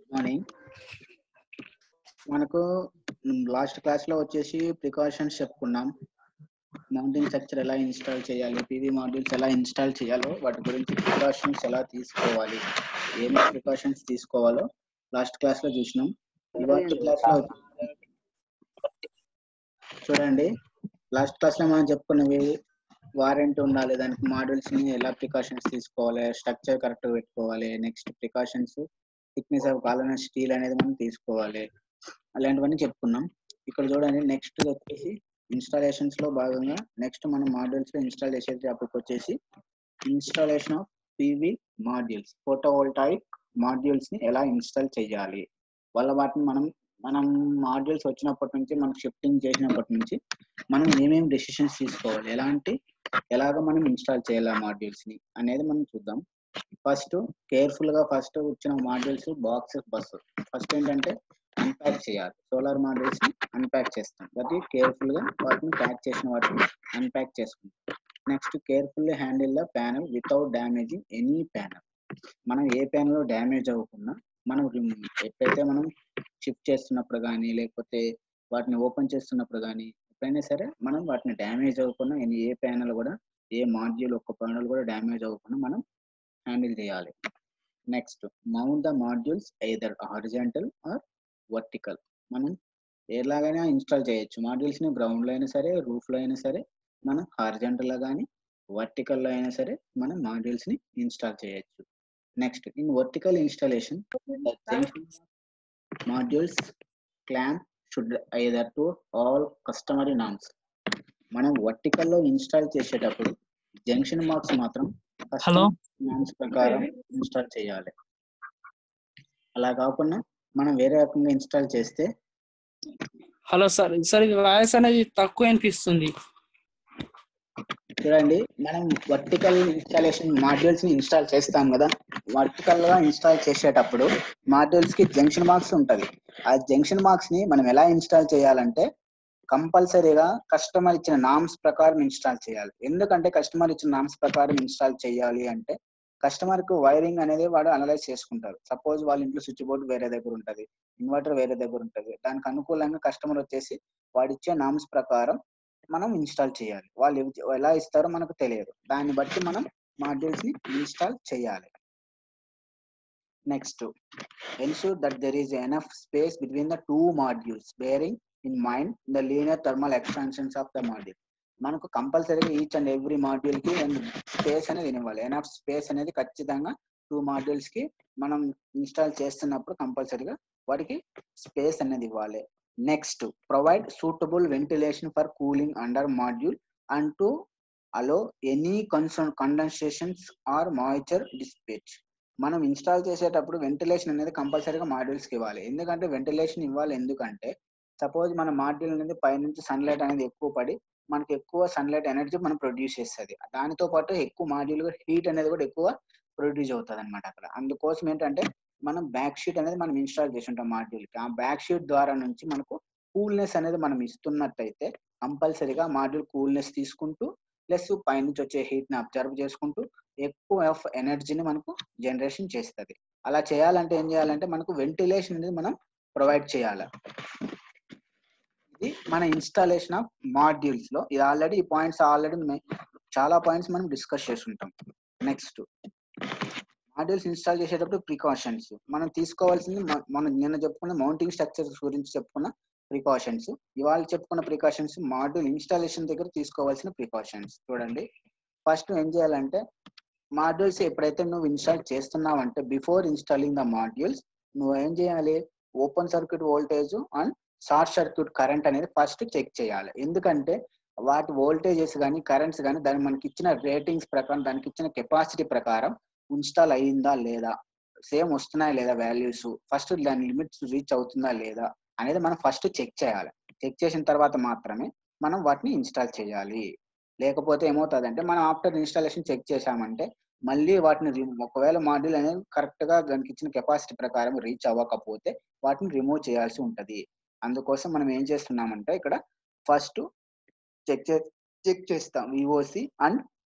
morning మనకు last class లో వచ్చేసి ప్రికాషన్స్ చెప్పుకున్నాం మౌంటింగ్ స్ట్రక్చర్ ఎలా ఇన్స్టాల్ చేయాలి పీవీ మాడ్యూల్స్ ఎలా ఇన్స్టాల్ చేయాలో వాటి గురించి ప్రికాషన్స్ ఎలా తీసుకోవాలి ఏమేమి ప్రికాషన్స్ తీసుకోవాలో లాస్ట్ క్లాస్ లో చూసినాం ఇవాళ క్లాస్ లో చూడండి లాస్ట్ క్లాస్ లో మనం చెప్పుకున్నవి వారంటీ ఉండాలి దానికి మాడ్యూల్స్ ని ఎలా ప్రికాషన్స్ తీసుకోవాలి స్ట్రక్చర్ కరెక్ట్ పెట్టుకోవాలి నెక్స్ట్ ప్రికాషన్స్ థిక్నెస్ ఆఫ్ కాలన స్టీల్ అనేది మనం తీసుకోవాలి అలాంటివన్నీ చెప్పుకున్నాం ఇక్కడ చూడండి నెక్స్ట్ వచ్చేసి ఇన్స్టాలేషన్స్ లో భాగంగా నెక్స్ట్ మనం మాడ్యూల్స్ లో ఇన్స్టాల్ చేసే టాపిక్ వచ్చేసి installation of PV modules photovoltaic modules ని ఎలా ఇన్స్టాల్ చేయాలి వాళ్ళ వాటిని మనం మనం మాడ్యూల్స్ వచ్చినప్పటి నుంచి మనం షిఫ్టింగ్ చేసినప్పటి నుంచి మనం ఏమేమి డెసిషన్స్ తీసుకోవాలి ఎలాంటి ఎలాగ మనం ఇన్స్టాల్ చేయాలి ఆ మాడ్యూల్స్ ని అనేది మనం చూద్దాం ఫస్ట్ కేర్ఫుల్ గా ఫస్ట్ వచ్చిన మాడ్యూల్స్ బాక్స్ బస్ ఫస్ట్ ఏంటంటే అన్ప్యాక్ చేయాలి సోలార్ మాడ్యూల్స్ ని అన్ప్యాక్ చేస్తాం ప్రతి కేర్ఫుల్ గా వాటిని ప్యాక్ చేసిన వాటిని అన్ప్యాక్ చేసుకుంటాం next carefully handle the panel without damaging any panel మనం ఏ ప్యానల్ డ్యామేజ్ అవ్వకుండా మనం ఎప్పుడైతే మనం షిఫ్ట్ చేస్తున్నప్పుడు కానీ లేకపోతే వాటిని ఓపెన్ చేస్తున్నప్పుడు కానీ ఎప్పుడైనా సరే మనం వాటిని డ్యామేజ్ అవ్వకుండా ఏ ప్యానల్ కూడా ఏ మాడ్యూల్ ఒక్క ప్యానల్ కూడా డ్యామేజ్ అవ్వకుండా మనం హ్యాండిల్ చేయాలి next mount the modules either horizontal or vertical మనం ఎలాగైనా ఇన్స్టాల్ చేయొచ్చు మాడ్యూల్స్ ని గ్రౌండ్ లో అయినా సరే రూఫ్ లో అయినా సరే మనం హారిజెంటల్ లో కానీ వర్టికల్ లో అయినా సరే మనం మాడ్యూల్స్ ని ఇన్స్టాల్ చేయొచ్చు next in vertical installation modules clamp should either to all customary norms మనం వర్టికల్ లో ఇన్స్టాల్ చేసేటప్పుడు జంక్షన్ మార్క్స్ మాత్రం హలో నామ్స్ ప్రకారం ఇన్స్టాల్ చేయాలి అలా కాకుండా మనం వేరే రకంగా ఇన్స్టాల్ చేస్తే హలో సార్ సార్ ఇది వాయిస్ అనేది తక్కువ అనిపిస్తుంది చూడండి మనం వర్టికల్ ఇన్స్టాలేషన్ మాడ్యూల్స్ ని ఇన్స్టాల్ చేస్తాం కదా వర్టికల్ గా ఇన్స్టాల్ చేసేటప్పుడు మాడ్యూల్స్ కి జంక్షన్ మార్క్స్ ఉంటది ఆ జంక్షన్ మార్క్స్ ని మనం ఎలా ఇన్స్టాల్ చేయాలంటే కంపల్సరీగా కస్టమర్ ఇచ్చిన నామ్స్ ప్రకారం ఇన్స్టాల్ చేయాలి ఎందుకంటే కస్టమర్ ఇచ్చిన నామ్స్ ప్రకారం ఇన్స్టాల్ చేయాలి అంటే కస్టమర్ కు వైరింగ్ అనేది వాడు అనలైజ్ చేసుకుంటారు సపోజ్ వాళ్ళ ఇంట్లో స్విచ్ బోర్డు వేరే దగ్గర ఉంటది ఇన్వర్టర్ వేరే దగ్గర ఉంటది దానికి అనుకూలంగా కస్టమర్ వచ్చేసి వాడిచ్చే నామ్స్ ప్రకారం మనం ఇన్స్టాల్ చేయాలి వాళ్ళు ఎవ- ఎలా ఇస్తారో మనకు తెలియదు దాన్ని బట్టి మనం మాడ్యూల్స్ ని ఇన్స్టాల్ చేయాలి next ensure that there is enough space between the two modules bearing in mind the linear thermal expansions of the module మనకు కంపల్సరీగా ఈచ్ అండ్ ఎవ్రీ మాడ్యూల్ కి స్పేస్ అనేది ఇవ్వాలి ఎనఫ్ స్పేస్ అనేది ఖచ్చితంగా టూ మాడ్యూల్స్ కి మనం ఇన్స్టాల్ చేస్తున్నప్పుడు కంపల్సరీగా వాటికి స్పేస్ అనేది ఇవ్వాలి next provide suitable ventilation for cooling under module and to allow any concern condensations or moisture dispatch మనం ఇన్స్టాల్ చేసేటప్పుడు వెంటిలేషన్ అనేది కంపల్సరీగా మాడ్యూల్స్కి ఇవ్వాలి ఎందుకంటే వెంటిలేషన్ ఇవ్వాలి ఎందుకంటే సపోజ్ మన మాడ్యూల్ అనేది పైనుంచి సన్లైట్ అనేది ఎక్కువ పడి మనకి ఎక్కువ సన్లైట్ ఎనర్జీ మనం ప్రొడ్యూస్ చేస్తుంది దానితో పాటు ఎక్కువ మాడ్యూల్ హీట్ అనేది కూడా ఎక్కువ ప్రొడ్యూస్ అవుతుంది అనమాట అక్కడ అందుకోసం ఏంటంటే మనం బ్యాక్ షీట్ అనేది మనం ఇన్స్టాల్ చేసి ఉంటాం మాడ్యూల్ కి ఆ బ్యాక్ షీట్ ద్వారా నుంచి మనకు కూల్నెస్ అనేది మనం ఇస్తున్నట్టయితే కంపల్సరీగా మాడ్యూల్ కూల్నెస్ తీసుకుంటూ ప్లస్ పైనుంచి వచ్చే హీట్ ని అబ్జర్వ్ చేసుకుంటూ ఎక్కువ ఆఫ్ ఎనర్జీని మనకు జనరేషన్ చేస్తుంది అలా చేయాలంటే ఏం చేయాలంటే మనకు వెంటిలేషన్ అనేది మనం ప్రొవైడ్ చేయాలి ఇది మన ఇన్స్టాలేషన్ ఆఫ్ మాడ్యూల్స్ లో ఇది ఆల్రెడీ ఈ పాయింట్స్ ఆల్రెడీ చాలా పాయింట్స్ మనం డిస్కస్ చేసి ఉంటాం నెక్స్ట్ మాడ్యూల్స్ ఇన్స్టాల్ చేసేటప్పుడు ప్రికాషన్స్ మనం తీసుకోవాల్సింది మ- మనం నిన్న చెప్పుకున్న మౌంటింగ్ స్ట్రక్చర్స్ గురించి చెప్పుకున్న ప్రికాషన్స్ ఇవాళ చెప్పుకున్న ప్రికాషన్స్ మాడ్యూల్ ఇన్స్టాలేషన్ దగ్గర తీసుకోవాల్సిన ప్రికాషన్స్ చూడండి ఫస్ట్ ఏం చేయాలంటే మాడ్యూల్స్ ఎప్పుడైతే నువ్వు ఇన్స్టాల్ చేస్తున్నావంటే బిఫోర్ ఇన్స్టాలింగ్ ద మాడ్యూల్స్ నువ్వు ఏం చేయాలి open circuit voltage and short circuit current అనేది ఫస్ట్ చెక్ చేయాలి ఎందుకంటే వాటి వోల్టేజెస్ కానీ కరెంట్స్ కానీ దాని మనకి ఇచ్చిన రేటింగ్స్ ప్రకారం దానికి ఇచ్చిన కెపాసిటీ ప్రకారం ఇన్స్టాల్ అయ్యిందా లేదా సేమ్ వస్తున్నాయా లేదా వాల్యూస్ ఫస్ట్ దాని లిమిట్స్ రీచ్ అవుతుందా లేదా అనేది మనం ఫస్ట్ చెక్ చేయాలి చెక్ చేసిన తర్వాత మాత్రమే మనం వాటిని ఇన్స్టాల్ చేయాలి లేకపోతే ఏమవుతుందంటే మనం ఆఫ్టర్ ఇన్స్టాలేషన్ చెక్ చేసామంటే మళ్ళీ వాటిని రి- ఒకవేళ మాడ్యూల్ అనేది కరెక్ట్ గా దానికి ఇచ్చిన కెపాసిటీ ప్రకారం రీచ్ అవ్వకపోతే వాటిని రిమూవ్ చేయాల్సి ఉంటది అందుకోసం మనం ఏం చేస్తున్నామంటే ఇక్కడ ఫస్ట్ చెక్ చే చెక్ చేస్తాం విఓసి అండ్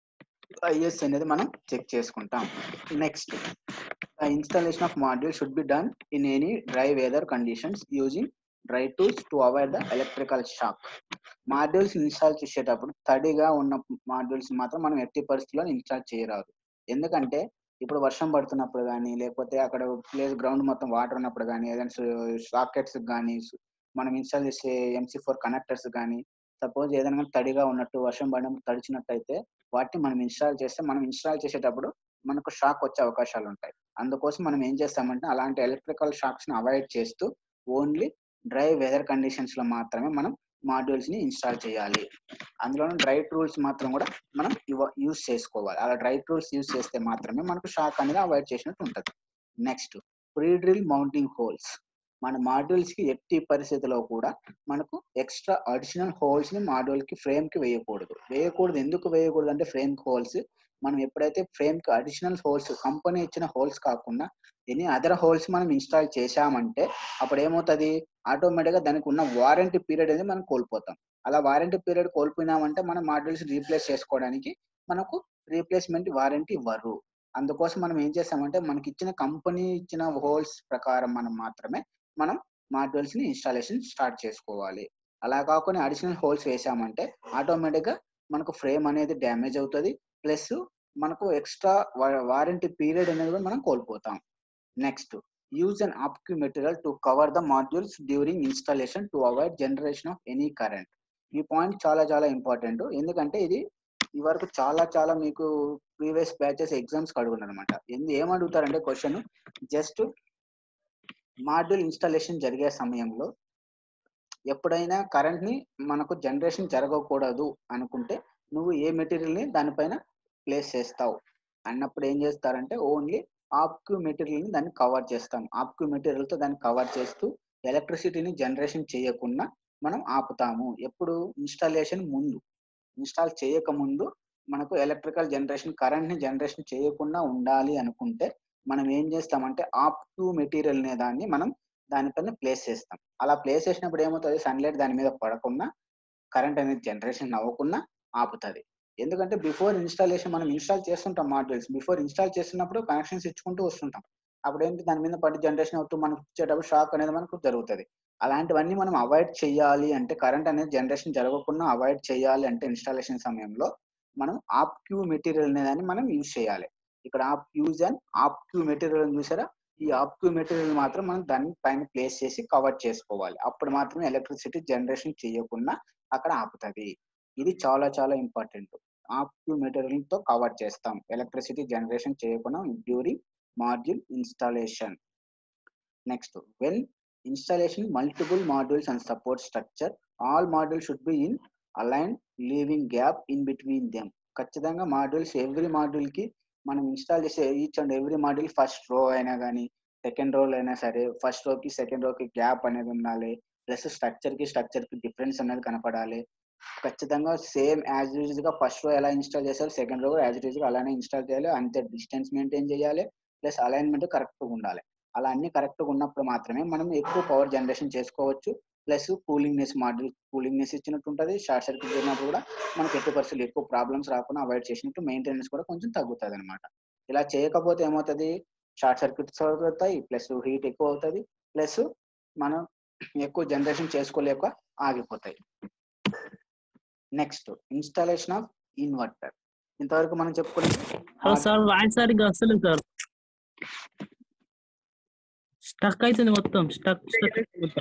ఐఎస్ అనేది మనం చెక్ చేసుకుంటాం next the installation of module should be done in any dry weather conditions using dry tools to avoid the electrical shock modules install చేసేటప్పుడు తడిగా ఉన్న మాడ్యూల్స్ మాత్రం మనం ఎట్టి పరిస్థితుల్లో ఇన్స్టాల్ చేయరాదు ఎందుకంటే ఇప్పుడు వర్షం పడుతున్నప్పుడు కానీ లేకపోతే అక్కడ ప్లేస్ గ్రౌండ్ మొత్తం వాటర్ ఉన్నప్పుడు కానీ ఏదైనా సాకెట్స్ కానీ మనం ఇన్స్టాల్ చేసే ఎంసీ ఫోర్ కనెక్టర్స్ కానీ సపోజ్ ఏదైనా కానీ తడిగా ఉన్నట్టు వర్షం పడడం తడిచినట్టయితే వాటిని మనం ఇన్స్టాల్ చేస్తే మనం ఇన్స్టాల్ చేసేటప్పుడు మనకు షాక్ వచ్చే అవకాశాలు ఉంటాయి అందుకోసం మనం ఏం చేస్తామంటే అలాంటి ఎలక్ట్రికల్ షాక్స్ ని అవాయిడ్ చేస్తూ ఓన్లీ డ్రై వెదర్ కండిషన్స్ లో మాత్రమే మనం మాడ్యూల్స్ ని ఇన్స్టాల్ చేయాలి అందులోనూ డ్రై టూల్స్ మాత్రం కూడా మనం యూస్ చేసుకోవాలి అలా డ్రై టూల్స్ యూస్ చేస్తే మాత్రమే మనకు షాక్ అనేది అవాయిడ్ చేసినట్టు ఉంటుంది next pre drill mounting holes మన మాడ్యూల్స్ కి ఎట్టి పరిస్థితిలో కూడా మనకు ఎక్స్ట్రా అడిషనల్ హోల్స్ ని మాడ్యూల్ కి ఫ్రేమ్ కి వేయకూడదు వేయకూడదు ఎందుకు వేయకూడదు అంటే ఫ్రేమ్ హోల్స్ మనం ఎప్పుడైతే ఫ్రేమ్ కి అడిషనల్ హోల్స్ కంపెనీ ఇచ్చిన హోల్స్ కాకుండా ఎనీ అదర్ హోల్స్ మనం ఇన్స్టాల్ చేశామంటే అప్పుడు ఏమవుతుంది ఆటోమేటిక్ గా దానికి ఉన్న వారంటీ పీరియడ్ అనేది మనం కోల్పోతాం అలా వారంటీ పీరియడ్ కోల్పోయినామంటే మనం మాడ్యూల్స్ రీప్లేస్ చేసుకోవడానికి మనకు రీప్లేస్మెంట్ వారంటీ ఇవ్వరు అందుకోసం మనం ఏం చేస్తామంటే మనకి ఇచ్చిన కంపెనీ ఇచ్చిన హోల్స్ ప్రకారం మనం మాత్రమే మనం మాడ్యూల్స్ ని ఇన్స్టాలేషన్ స్టార్ట్ చేసుకోవాలి అలా కాకుండా అడిషనల్ హోల్స్ వేసామంటే ఆటోమేటిక్ గా మనకు ఫ్రేమ్ అనేది డ్యామేజ్ అవుతుంది ప్లస్ మనకు ఎక్స్ట్రా వారంటీ పీరియడ్ అనేది కూడా మనం కోల్పోతాం next use an opaque material to cover the modules during installation to avoid generation of any current ఈ పాయింట్ చాలా చాలా ఇంపార్టెంట్ ఎందుకంటే ఇది ఈ వరకు చాలా చాలా మీకు ప్రీవియస్ బ్యాచెస్ ఎగ్జామ్స్ అడుగున్నారు అనమాట ఏమడుగుతారంటే క్వశ్చన్ జస్ట్ మాడ్యూల్ ఇన్స్టాలేషన్ జరిగే సమయంలో ఎప్పుడైనా కరెంట్ ని మనకు జనరేషన్ జరగకూడదు అనుకుంటే నువ్వు ఏ మెటీరియల్ ని దానిపైన ప్లేస్ చేస్తావు అన్నప్పుడు ఏం చేస్తారంటే ఓన్లీ ఆప్క్యూ మెటీరియల్ ని దాన్ని కవర్ చేస్తాం ఆప్క్యూ మెటీరియల్ తో దాన్ని కవర్ చేస్తూ ఎలక్ట్రిసిటీని జనరేషన్ చేయకుండా మనం ఆపుతాము ఎప్పుడు ఇన్స్టాలేషన్ ముందు ఇన్స్టాల్ చేయక ముందు మనకు ఎలక్ట్రికల్ జనరేషన్ కరెంట్ ని జనరేషన్ చేయకుండా ఉండాలి అనుకుంటే మనం ఏం చేస్తామంటే ఆప్క్యూ మెటీరియల్ అనే దాన్ని మనం దానిపైన ప్లేస్ చేస్తాం అలా ప్లేస్ చేసినప్పుడు ఏమవుతుంది సన్లైట్ దాని మీద పడకుండా కరెంట్ అనేది జనరేషన్ అవ్వకుండా ఆపుతుంది ఎందుకంటే బిఫోర్ ఇన్స్టాలేషన్ మనం ఇన్స్టాల్ చేస్తుంటాం మాడ్యూల్స్ బిఫోర్ ఇన్స్టాల్ చేస్తున్నప్పుడు కనెక్షన్స్ ఇచ్చుకుంటూ వస్తుంటాం అప్పుడు ఏంటి దాని మీద పడి జనరేషన్ అవుతూ మనకు ఇచ్చేటప్పుడు షాక్ అనేది మనకు జరుగుతుంది అలాంటివన్నీ మనం అవాయిడ్ చేయాలి అంటే కరెంట్ అనేది జనరేషన్ జరగకుండా అవాయిడ్ చేయాలి అంటే ఇన్స్టాలేషన్ సమయంలో మనం ఆప్ క్యూ మెటీరియల్ అనేదాన్ని మనం యూజ్ చేయాలి ఇక్కడ ఆప్ use and opaque material చూసారా ఈ ఆప్ క్యూ మెటీరియల్ మాత్రం మనం దాని పైన ప్లేస్ చేసి కవర్ చేసుకోవాలి అప్పుడు మాత్రమే ఎలక్ట్రిసిటీ జనరేషన్ చేయకుండా అక్కడ ఆపుతుంది ఇది చాలా చాలా ఇంపార్టెంట్ ఆప్ క్యూ మెటీరియల్ తో కవర్ చేస్తాం ఎలక్ట్రిసిటీ జనరేషన్ చేయకుండా during module installation next when installation multiple modules and support structure all module should be in align leaving gap in between them ఖచ్చితంగా మాడ్యూల్స్ ఎవ్రీ మాడ్యూల్ కి మనం install చేసే each and every module first row అయినా కానీ second row అయినా సరే first రోకి second రోకి గ్యాప్ అనేది ఉండాలి ప్లస్ స్ట్రక్చర్ కి స్ట్రక్చర్ కి డిఫరెన్స్ అనేది కనపడాలి ఖచ్చితంగా సేమ్ యాజ్ యూజ్ గా ఫస్ట్ రో ఎలా ఇన్స్టాల్ చేశారు సెకండ్ రో యాజ్ యూజ్ గా అలానే ఇన్స్టాల్ చేయాలి అంతే డిస్టెన్స్ మెయింటైన్ చేయాలి ప్లస్ అలైన్మెంట్ కరెక్ట్ గా ఉండాలి అలా అన్ని కరెక్ట్ గా ఉన్నప్పుడు మాత్రమే మనం ఎక్కువ పవర్ జనరేషన్ చేసుకోవచ్చు ప్లస్ కూలింగ్నెస్ మాడ్యూల్ కూలింగ్నెస్ ఇచ్చినట్టు ఉంటుంది షార్ట్ సర్క్యూట్ జరిగినప్పుడు కూడా మనకి ఎట్టి పరిస్థితులు ఎక్కువ ప్రాబ్లమ్స్ రాకుండా అవాయిడ్ చేసినట్టు మెయింటెనెన్స్ కూడా కొంచెం తగ్గుతుంది అనమాట ఇలా చేయకపోతే ఏమవుతుంది షార్ట్ సర్క్యూట్స్ అవుతాయి ప్లస్ హీట్ ఎక్కువ అవుతుంది ప్లస్ మనం ఎక్కువ జనరేషన్ చేసుకోలేక ఆగిపోతాయి నెక్స్ట్ ఇన్స్టాలేషన్ ఆఫ్ ఇన్వర్టర్ ఇంతవరకు మనం చెప్పుకున్నది హలో సార్ వాయిస్ సరిగ్గా వస్తలేదు సార్ స్టక్ అవుతుంది మొత్తం స్టక్ స్టక్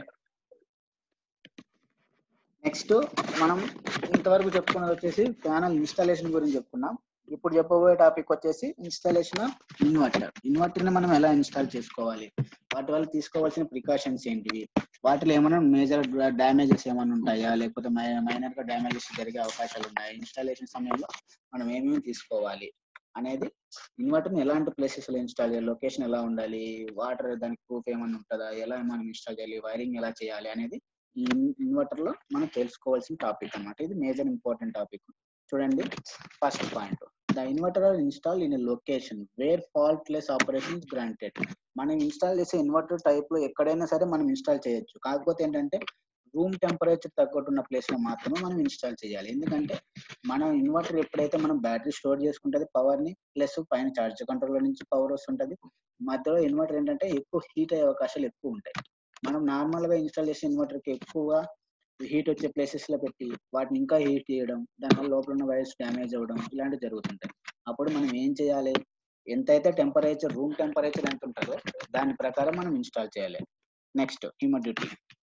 నెక్స్ట్ మనం ఇంతవరకు చెప్పుకున్నది వచ్చేసి ప్యానల్ ఇన్స్టాలేషన్ గురించి చెప్పుకున్నాం ఇప్పుడు చెప్పబోయే టాపిక్ వచ్చేసి ఇన్స్టాలేషన్ ఆఫ్ ఇన్వర్టర్ ఇన్వర్టర్ ని మనం ఎలా ఇన్స్టాల్ చేసుకోవాలి వాటి వల్ల తీసుకోవాల్సిన ప్రికాషన్స్ ఏంటివి వాటిలో ఏమైనా మేజర్ డ్యామేజెస్ ఏమైనా ఉంటాయా లేకపోతే మైనర్ గా డ్యామేజెస్ జరిగే అవకాశాలు ఉన్నాయా ఇన్స్టాలేషన్ సమయంలో మనం ఏమేమి తీసుకోవాలి అనేది ఇన్వర్టర్ ని ఎలాంటి ప్లేసెస్ లో ఇన్స్టాల్ చేయాలి లొకేషన్ ఎలా ఉండాలి వాటర్ దానికి ప్రూఫ్ ఏమైనా ఉంటుందా ఎలా మనం ఇన్స్టాల్ చేయాలి వైరింగ్ ఎలా చేయాలి అనేది ఈ ఇన్వర్టర్ లో మనం తెలుసుకోవాల్సిన టాపిక్ అన్నమాట ఇది మేజర్ ఇంపార్టెంట్ టాపిక్ చూడండి first point the inverter are install in location where fault less operation granted మనం ఇన్స్టాల్ చేసే ఇన్వర్టర్ టైప్ లో ఎక్కడైనా సరే మనం ఇన్స్టాల్ చేయొచ్చు కాకపోతే ఏంటంటే రూమ్ టెంపరేచర్ తగ్గట్టున్న ప్లేస్ లో మాత్రమే మనం ఇన్స్టాల్ చేయాలి ఎందుకంటే మనం ఇన్వర్టర్ ఎప్పుడైతే మనం బ్యాటరీ స్టోర్ చేసుకుంటది పవర్ ని ప్లస్ పైన చార్జ్ కంట్రోలర్ నుంచి పవర్ వస్తుంటది మధ్యలో ఇన్వర్టర్ ఏంటంటే ఎక్కువ హీట్ అయ్యే అవకాశాలు ఎక్కువ ఉంటాయి మనం నార్మల్ గా ఇన్స్టాల్ చేసే ఇన్వర్టర్ కి ఎక్కువగా హీట్ వచ్చే ప్లేసెస్ లో పెట్టి వాటిని ఇంకా హీట్ చేయడం దానివల్ల లోపల ఉన్న వైర్స్ డ్యామేజ్ అవ్వడం ఇలాంటివి జరుగుతుంటాయి అప్పుడు మనం ఏం చేయాలి ఎంతైతే టెంపరేచర్ రూమ్ టెంపరేచర్ ఎంత ఉంటుందో దాని ప్రకారం మనం ఇన్స్టాల్ చేయాలి నెక్స్ట్ హ్యూమిడిటీ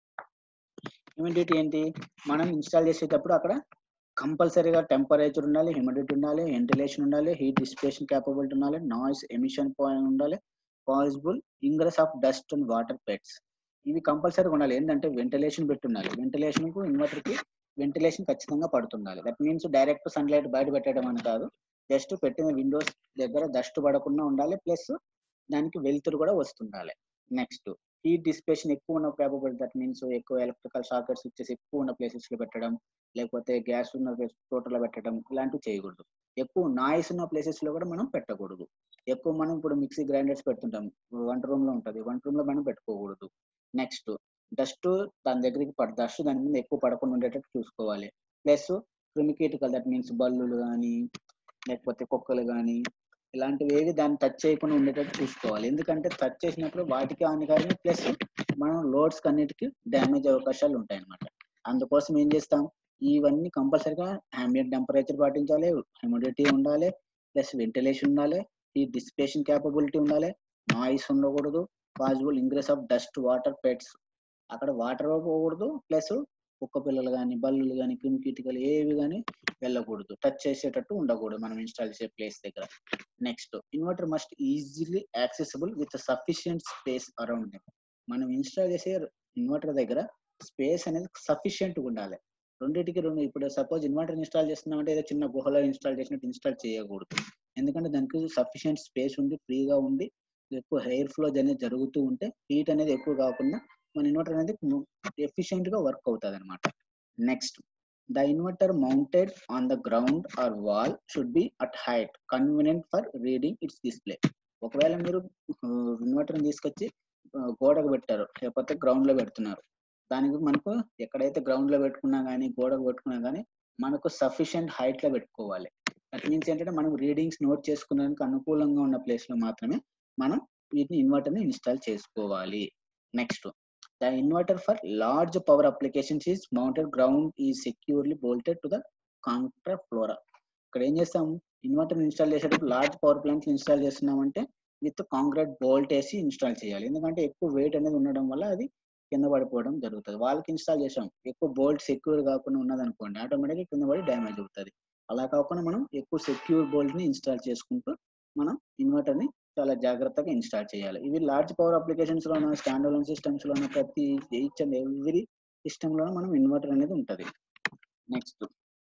హ్యూమిడిటీ ఏంటి మనం ఇన్స్టాల్ చేసేటప్పుడు అక్కడ కంపల్సరీగా టెంపరేచర్ ఉండాలి హ్యూమిడిటీ ఉండాలి వెంటిలేషన్ ఉండాలి హీట్ డిస్పేషన్ క్యాపబిలిటీ ఉండాలి నాయిస్ ఎమిషన్ పాయింట్ ఉండాలి possible ingress of dust and water pets ఇవి కంపల్సరీగా ఉండాలి ఏంటంటే వెంటిలేషన్ పెట్టి ఉండాలి వెంటిలేషన్ కు ఇన్వర్టర్ కి వెంటిలేషన్ ఖచ్చితంగా పడుతుండాలి దట్ మీన్స్ డైరెక్ట్ సన్లైట్ బయట పెట్టడం అని కాదు జస్ట్ పెట్టిన విండోస్ దగ్గర డస్ట్ పడకుండా ఉండాలి ప్లస్ దానికి వెలుతురు కూడా వస్తుండాలి నెక్స్ట్ హీట్ డిస్పేషన్ ఎక్కువ ఉన్న కేపబిలిటీ దట్ మీన్స్ ఎక్కువ ఎలక్ట్రికల్ షాకర్స్ వచ్చేసి ఎక్కువ ఉన్న ప్లేసెస్ లో పెట్టడం లేకపోతే గ్యాస్ ఉన్న తోటలో పెట్టడం ఇలాంటివి చేయకూడదు ఎక్కువ నాయిస్ ఉన్న ప్లేసెస్ లో కూడా మనం పెట్టకూడదు ఎక్కువ మనం ఇప్పుడు మిక్సీ గ్రైండర్స్ పెడుతుంటాం వంట రూమ్ లో ఉంటుంది వంట రూమ్ లో మనం పెట్టుకోకూడదు నెక్స్ట్ డస్ట్ దాని దగ్గరికి పడ డస్ట్ దాని మీద ఎక్కువ పడకుండా ఉండేటట్టు చూసుకోవాలి ప్లస్ క్రిమికీటకల్ దట్ మీన్స్ బల్లులు కానీ లేకపోతే కుక్కలు కానీ ఇలాంటివి ఏవి దాన్ని టచ్ చేయకుండా ఉండేటట్టు చూసుకోవాలి ఎందుకంటే టచ్ చేసినప్పుడు వాటికి హానికరం ప్లస్ మనం లోడ్స్ అన్నిటికీ డ్యామేజ్ అవకాశాలు ఉంటాయి అన్నమాట అందుకోసం ఏం చేస్తాం ఇవన్నీ కంపల్సరిగా ambient టెంపరేచర్ పాటించాలి హ్యూమిడిటీ ఉండాలి ప్లస్ వెంటిలేషన్ ఉండాలి ఈ డిస్పేషన్ క్యాపబిలిటీ ఉండాలి నాయిస్ ఉండకూడదు possible ingress of dust water pets అక్కడ వాటర్ పోకూడదు ప్లస్ కుక్క పిల్లలు కానీ బల్లులు కానీ క్రిమికీటకలు ఏవి కానీ వెళ్ళకూడదు టచ్ చేసేటట్టు ఉండకూడదు మనం ఇన్స్టాల్ చేసే ప్లేస్ దగ్గర next inverter must easily accessible with sufficient space around మనం ఇన్స్టాల్ చేసే ఇన్వర్టర్ దగ్గర స్పేస్ అనేది సఫిషియంట్ ఉండాలి రెండింటికి రెండు ఇప్పుడు సపోజ్ ఇన్వర్టర్ ఇన్స్టాల్ చేస్తున్నామంటే ఏదో చిన్న గుహలో ఇన్స్టాల్ చేసినట్టు ఇన్స్టాల్ చేయకూడదు ఎందుకంటే దానికి సఫిషియంట్ స్పేస్ ఉండి ఫ్రీగా ఉండి ఎక్కువ హెయిర్ ఫ్లో అనేది జరుగుతూ ఉంటే హీట్ అనేది ఎక్కువ కాకుండా మన ఇన్వర్టర్ అనేది ఎఫిషియెంట్ గా వర్క్ అవుతుంది అనమాట next the inverter mounted on the ground or wall should be at height convenient for reading its display ఒకవేళ మీరు ఇన్వర్టర్ తీసుకొచ్చి ఆ, గోడకు పెట్టారు లేకపోతే గ్రౌండ్ లో పెడుతున్నారు దానికి మనకు ఎక్కడైతే గ్రౌండ్ లో పెట్టుకున్నా కానీ గోడకు పెట్టుకున్నా కానీ మనకు సఫిషియంట్ హైట్ లో పెట్టుకోవాలి దట్ మీన్స్ ఏంటంటే మనం రీడింగ్స్ నోట్ చేసుకునేందుకు అనుకూలంగా ఉన్న ప్లేస్ లో మాత్రమే మనం వీటిని ఇన్వర్టర్ ని ఇన్స్టాల్ చేసుకోవాలి next the inverter for large power applications is mounted ground ఈ securely bolted to the concrete floor ఇక్కడ ఏం చేస్తాం ఇన్వర్టర్ ఇన్స్టాల్ చేసేటప్పుడు లార్జ్ పవర్ ప్లాంట్స్ ఇన్స్టాల్ చేస్తున్నామంటే విత్ కాంక్రీట్ బోల్ట్ వేసి ఇన్స్టాల్ చేయాలి ఎందుకంటే ఎక్కువ వెయిట్ అనేది ఉండడం వల్ల అది కింద పడిపోవడం జరుగుతుంది వాళ్ళకి ఇన్స్టాల్ చేసాం ఎక్కువ బోల్ట్ సెక్యూర్ కాకుండా ఉన్నది అనుకోండి ఆటోమేటిక్గా కింద పడి డ్యామేజ్ అవుతుంది అలా కాకుండా మనం ఎక్కువ సెక్యూర్ బోల్ట్ ని ఇన్స్టాల్ చేసుకుంటూ మనం ఇన్వర్టర్ ని చాలా జాగ్రత్తగా ఇన్స్టాల్ చేయాలి ఇవి లార్జ్ పవర్ అప్లికేషన్స్ లో స్టాండ్ అలోన్ సిస్టమ్స్ లో ప్రతి ఈచ్ అండ్ ఎవ్రీ సిస్టమ్ లో మనం ఇన్వర్టర్ అనేది ఉంటది next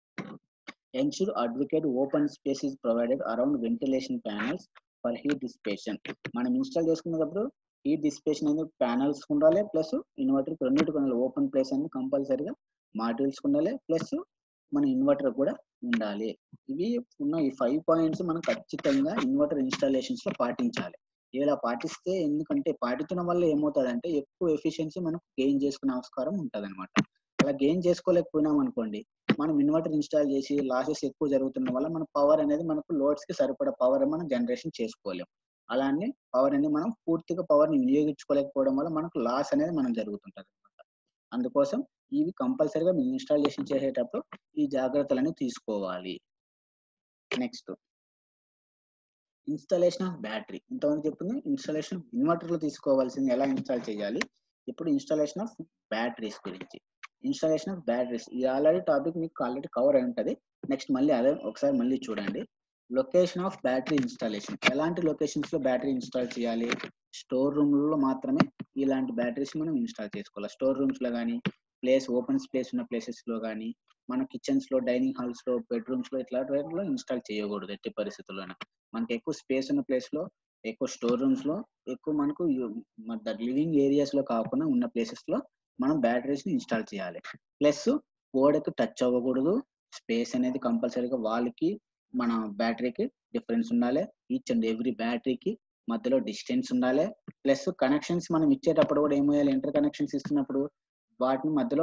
ensure adequate open space is provided around ventilation panels for heat dissipation మనం ఇన్స్టాల్ చేసుకునేటప్పుడు హీట్ డిస్పేషన్ అనేది ప్యానల్స్ ఉండాలి ప్లస్ ఇన్వర్టర్ రెండింటికి ఉండాలి ఓపెన్ ప్లేస్ అనేది కంపల్సరీగా మాడ్యూల్స్ ఉండాలి ప్లస్ మన ఇన్వర్టర్ కూడా ఉండాలి ఇవి ఉన్న ఈ ఫైవ్ పాయింట్స్ మనం ఖచ్చితంగా ఇన్వర్టర్ ఇన్స్టాలేషన్స్ లో పాటించాలి ఇలా పాటిస్తే ఎందుకంటే పాటించడం వల్ల ఏమవుతుందంటే ఎక్కువ ఎఫిషియన్సీ మనకు గెయిన్ చేసుకునే ఆస్కారం ఉంటుంది అనమాట అలా గెయిన్ చేసుకోలేకపోయినాం అనుకోండి మనం ఇన్వర్టర్ ఇన్స్టాల్ చేసి లాసెస్ ఎక్కువ జరుగుతున్న వల్ల మన పవర్ అనేది మనకు లోడ్స్ కి సరిపడా పవర్ మనం జనరేషన్ చేసుకోలేం అలానే పవర్ అనేది మనం పూర్తిగా పవర్ ని వినియోగించుకోలేకపోవడం వల్ల మనకు లాస్ అనేది మనం జరుగుతుంటది అనమాట అందుకోసం ఇవి కంపల్సరీగా మీరు ఇన్స్టాలేషన్ చేసేటప్పుడు ఈ జాగ్రత్తలని తీసుకోవాలి నెక్స్ట్ ఇన్స్టాలేషన్ ఆఫ్ బ్యాటరీ ఇంతకుముందు చెప్పింది ఇన్స్టాలేషన్ ఇన్వర్టర్ లో తీసుకోవాల్సింది ఎలా ఇన్స్టాల్ చేయాలి ఇప్పుడు ఇన్స్టాలేషన్ ఆఫ్ బ్యాటరీస్ గురించి ఇన్స్టాలేషన్ ఆఫ్ బ్యాటరీస్ ఈ ఆల్రెడీ టాపిక్ మీకు ఆల్రెడీ కవర్ అయి ఉంటుంది నెక్స్ట్ మళ్ళీ అదే ఒకసారి మళ్ళీ చూడండి లొకేషన్ ఆఫ్ బ్యాటరీ ఇన్స్టాలేషన్ ఎలాంటి లొకేషన్స్ లో బ్యాటరీ ఇన్స్టాల్ చేయాలి స్టోర్ రూమ్ లో మాత్రమే ఇలాంటి బ్యాటరీస్ మనం ఇన్స్టాల్ చేసుకోవాలి స్టోర్ రూమ్స్ లో కానీ ప్లేస్ ఓపెన్ స్పేస్ ఉన్న ప్లేసెస్ లో కానీ మన కిచెన్స్ లో డైనింగ్ హాల్స్ లో బెడ్రూమ్స్ లో ఇట్లాంటి వాటిలో ఇన్స్టాల్ చేయకూడదు ఎట్టి పరిస్థితుల్లోనే మనకి ఎక్కువ స్పేస్ ఉన్న ప్లేస్ లో ఎక్కువ స్టోర్ రూమ్స్ లో ఎక్కువ మనకు లివింగ్ ఏరియాస్ లో కాకుండా ఉన్న ప్లేసెస్ లో మనం బ్యాటరీస్ ని ఇన్స్టాల్ చేయాలి ప్లస్ గోడకు టచ్ అవ్వకూడదు స్పేస్ అనేది కంపల్సరీగా వాళ్ళకి మన బ్యాటరీకి డిఫరెన్స్ ఉండాలి ఈచ్ అండ్ ఎవ్రీ బ్యాటరీకి మధ్యలో డిస్టెన్స్ ఉండాలి ప్లస్ కనెక్షన్స్ మనం ఇచ్చేటప్పుడు కూడా ఏమో ఇంటర్ కనెక్షన్స్ ఇస్తున్నప్పుడు వాటిని మధ్యలో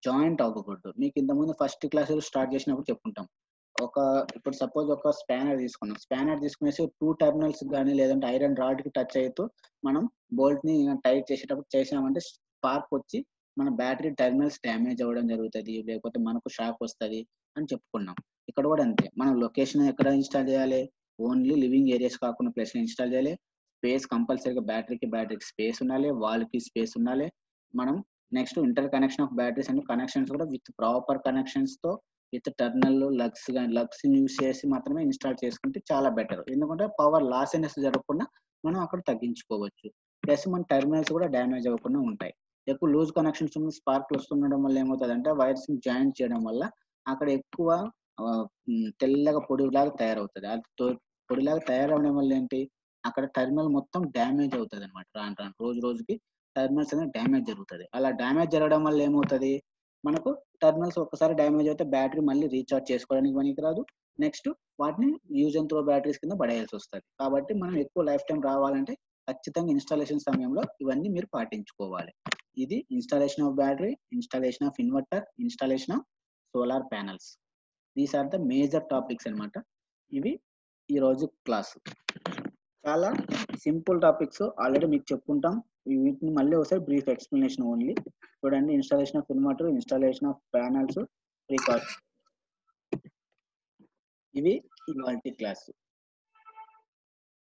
జాయింట్ అవ్వకూడదు మీకు ఇంతకుముందు ఫస్ట్ క్లాస్ స్టార్ట్ చేసినప్పుడు చెప్పుకుంటాం ఒక ఇప్పుడు సపోజ్ ఒక స్పానర్ తీసుకున్నాం స్పానర్ తీసుకునేసి టూ టర్మినల్స్ కానీ లేదంటే ఐరన్ రాడ్ కి టచ్ అవుతూ మనం బోల్ట్ ని టైట్ చేసేటప్పుడు చేసామంటే స్పార్క్ వచ్చి మన బ్యాటరీ టర్మినల్స్ డ్యామేజ్ అవ్వడం జరుగుతుంది లేకపోతే మనకు షాక్ వస్తుంది అని చెప్పుకున్నాం ఇక్కడ కూడా అంతే మనం లొకేషన్ ఎక్కడ ఇన్స్టాల్ చేయాలి ఓన్లీ లివింగ్ ఏరియాస్ కాకుండా ప్లేస్ ఇన్స్టాల్ చేయాలి స్పేస్ కంపల్సరీగా బ్యాటరీకి బ్యాటరీకి స్పేస్ ఉండాలి వాల్ కి స్పేస్ ఉండాలి మనం next interconnection of batteries and connections కూడా విత్ ప్రాపర్ కనెక్షన్స్ తో విత్ టర్నల్ లగ్స్ కానీ లగ్స్ యూస్ చేసి మాత్రమే ఇన్స్టాల్ చేసుకుంటే చాలా బెటర్ ఎందుకంటే పవర్ లాస్ అనేసి జరగకుండా మనం అక్కడ తగ్గించుకోవచ్చు ప్లస్ మన టర్మినల్స్ కూడా డ్యామేజ్ అవ్వకుండా ఉంటాయి ఎక్కువ లూజ్ కనెక్షన్స్ ఉన్న స్పార్క్ వస్తుండడం వల్ల ఏమవుతుంది అంటే వైర్స్ జాయింట్ చేయడం వల్ల అక్కడ ఎక్కువ ఆ, ఉమ్, తెల్లగా పొడిలాగా తయారవుతుంది అది తో- పొడిలాగా తయారవడం వల్ల ఏంటి అక్కడ టర్మినల్ మొత్తం డ్యామేజ్ అవుతుంది అనమాట రాను రాను రోజు రోజుకి టర్మినల్స్ అనేది డ్యామేజ్ జరుగుతుంది అలా డ్యామేజ్ జరగడం వల్ల ఏమవుతుంది మనకు టర్మినల్స్ ఒక్కసారి డ్యామేజ్ అయితే బ్యాటరీ మళ్ళీ రీఛార్జ్ చేసుకోవడానికి పనికిరాదు నెక్స్ట్ వాటిని యూజ్ అండ్ త్రో బ్యాటరీస్ కింద పడేయాల్సి వస్తుంది కాబట్టి మనం ఎక్కువ లైఫ్ టైం రావాలంటే ఖచ్చితంగా ఇన్స్టాలేషన్ సమయంలో ఇవన్నీ మీరు పాటించుకోవాలి ఇది installation of battery installation of inverter installation of solar panels these are the major topics అన్నమాట ఇవి ఈ రోజు క్లాస్ చాలా సింపుల్ టాపిక్స్ ఆల్రెడీ మీకు చెప్పుకుంటాం వీటిని మళ్ళీ ఒకసారి బ్రీఫ్ ఎక్స్ప్లెనేషన్ ఓన్లీ చూడండి installation of inverter installation of panels precaution ఇవి ఇవాళ క్లాస్